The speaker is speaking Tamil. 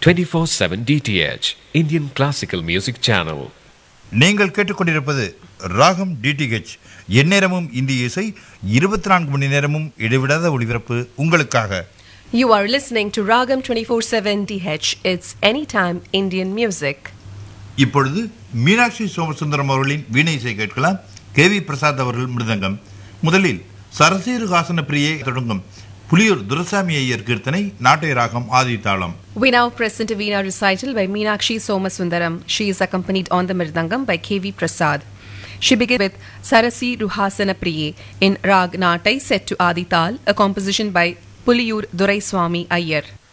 24/7 DTH Indian Classical Music Channel. நீங்கள் கேட்டுக்கொண்டிருப்பது ராகம் டிடிஹெச் எந்நேரமும் இந்திய இசை இருபத்தி நான்கு மணி நேரமும் இடைவிடாத ஒளிபரப்பு உங்களுக்காக You are listening to Ragam 24/7 DH. It's anytime Indian music. இப்பொழுது மீனாட்சி சோமசுந்தரம் அவர்களின் வீணை இசை கேட்கலாம் கே வி பிரசாத் அவர்கள் மிருதங்கம் முதலில் சரசீரு ஹாசன பிரியை தொடங்கும் புலியூர் துரசாமி ஐயர் கீர்த்தனை நாட்டை ராகம் ஆதி தாளம் We now present a Veena recital by Meenakshi Somasundaram. She is accompanied on the Mirdangam by K.V. Prasad. She begins with Sarasi Ruhasana Priye in Rag Natai set to Adi Tal, a composition by Puliyur Durai Swami Iyer.